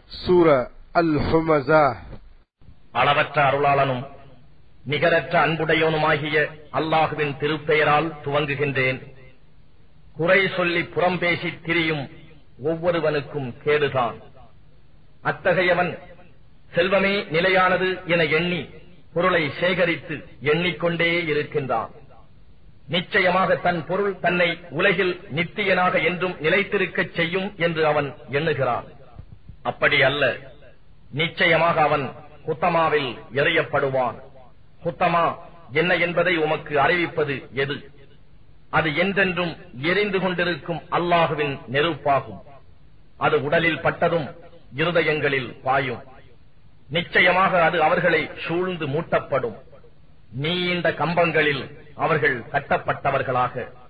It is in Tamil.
சூர அல் ஹுமசா அளவற்ற அருளாளனும் நிகரற்ற அன்புடையவனுமாகிய அல்லாஹுவின் திருப்பெயரால் துவங்குகின்றேன் குறை சொல்லி புறம் பேசித் திரியும் ஒவ்வொருவனுக்கும் கேடுதான் அத்தகையவன் செல்வமே நிலையானது என எண்ணி பொருளை சேகரித்து எண்ணிக்கொண்டே இருக்கின்றான் நிச்சயமாக தன் பொருள் தன்னை உலகில் நித்தியனாக என்றும் நிலைத்திருக்கச் செய்யும் என்று அவன் எண்ணுகிறான் அப்படி அல்ல நிச்சயமாக அவன் குத்தமாவில் எறியப்படுவான் குத்தமா என்ன என்பதை உமக்கு அறிவிப்பது எது அது என்றென்றும் எரிந்து கொண்டிருக்கும் அல்லாஹுவின் நெருப்பாகும் அது உடலில் பட்டதும் இருதயங்களில் பாயும் நிச்சயமாக அது அவர்களை சூழ்ந்து மூட்டப்படும் நீண்ட கம்பங்களில் அவர்கள் கட்டப்பட்டவர்களாக